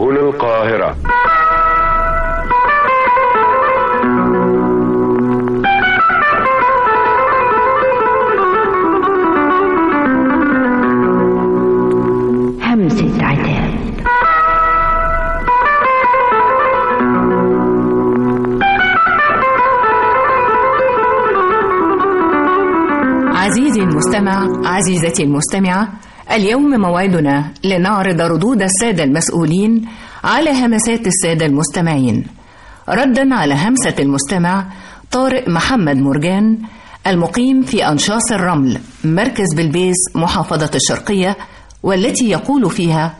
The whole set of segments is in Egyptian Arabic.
سبل القاهرة همسة عتاب عزيزي المستمع عزيزتي المستمعة اليوم موعدنا لنعرض ردود السادة المسؤولين على همسات السادة المستمعين ردا على همسة المستمع طارق محمد مرجان المقيم في أنشاص الرمل مركز بلبيس محافظة الشرقية والتي يقول فيها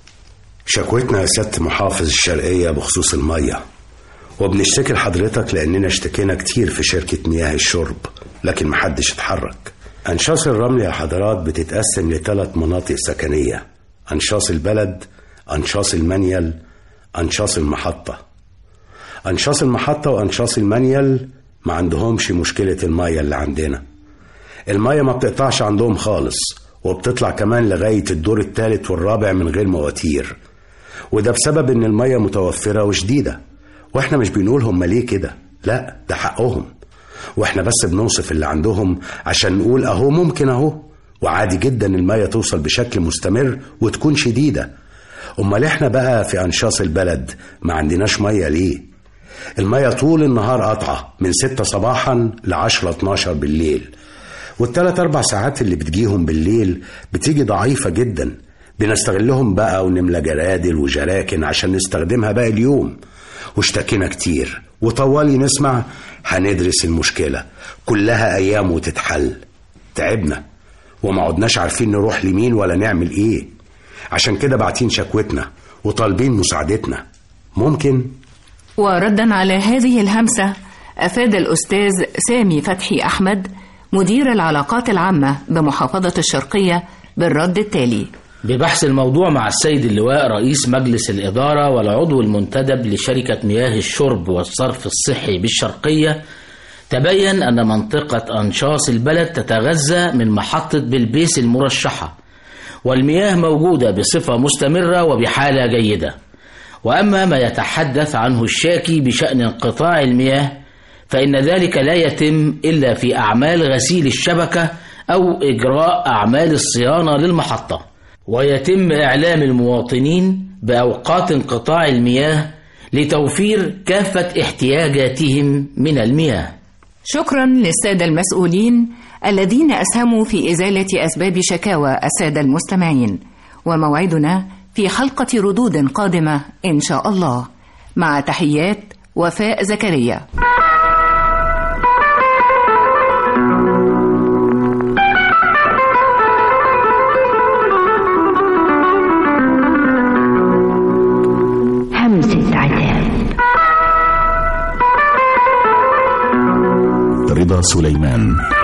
شكوتنا يا ست محافظ الشرقية بخصوص المية وبنشتكي لحضرتك لأننا اشتكينا كتير في شركة مياه الشرب لكن محدش اتحرك أنشاص الرمل يا حضرات بتتقسم لثلاث مناطق سكنية أنشاص البلد أنشاص المنيل أنشاص المحطة أنشاص المحطة وأنشاص المنيل ما عندهمش مشكلة المية اللي عندنا المية ما بتقطعش عندهم خالص وبتطلع كمان لغاية الدور الثالث والرابع من غير مواتير وده بسبب ان المية متوفرة وشديدة واحنا مش بنقول هم ليه كده لا ده حقهم واحنا بس بنوصف اللي عندهم عشان نقول اهو ممكن اهو وعادي جدا المية توصل بشكل مستمر وتكون شديدة امال احنا بقى في انشاص البلد ما عندناش مية ليه المية طول النهار قطعة من ستة صباحا لعشرة اتناشر بالليل والتلات أربع ساعات اللي بتجيهم بالليل بتيجي ضعيفة جدا بنستغلهم بقى ونملى جرادل وجراكن عشان نستخدمها باقي اليوم واشتكينا كتير وطوالي نسمع هندرس المشكلة كلها أيام وتتحل تعبنا وما عدناش عارفين نروح لمين ولا نعمل ايه عشان كده باعتين شكوتنا وطالبين مساعدتنا ممكن وردا على هذه الهمسة أفاد الأستاذ سامي فتحي أحمد مدير العلاقات العامة بمحافظة الشرقية بالرد التالي ببحث الموضوع مع السيد اللواء رئيس مجلس الإدارة والعضو المنتدب لشركة مياه الشرب والصرف الصحي بالشرقية تبين أن منطقة أنشاص البلد تتغذى من محطة بلبيس المرشحة والمياه موجودة بصفة مستمرة وبحالة جيدة وأما ما يتحدث عنه الشاكي بشأن انقطاع المياه فإن ذلك لا يتم إلا في أعمال غسيل الشبكة أو إجراء أعمال الصيانة للمحطة ويتم إعلام المواطنين بأوقات انقطاع المياه لتوفير كافة احتياجاتهم من المياه شكرا للسادة المسؤولين الذين أسهموا في إزالة أسباب شكاوى السادة المستمعين وموعدنا في حلقة ردود قادمة إن شاء الله مع تحيات وفاء زكريا همسة عتاب رضا سليمان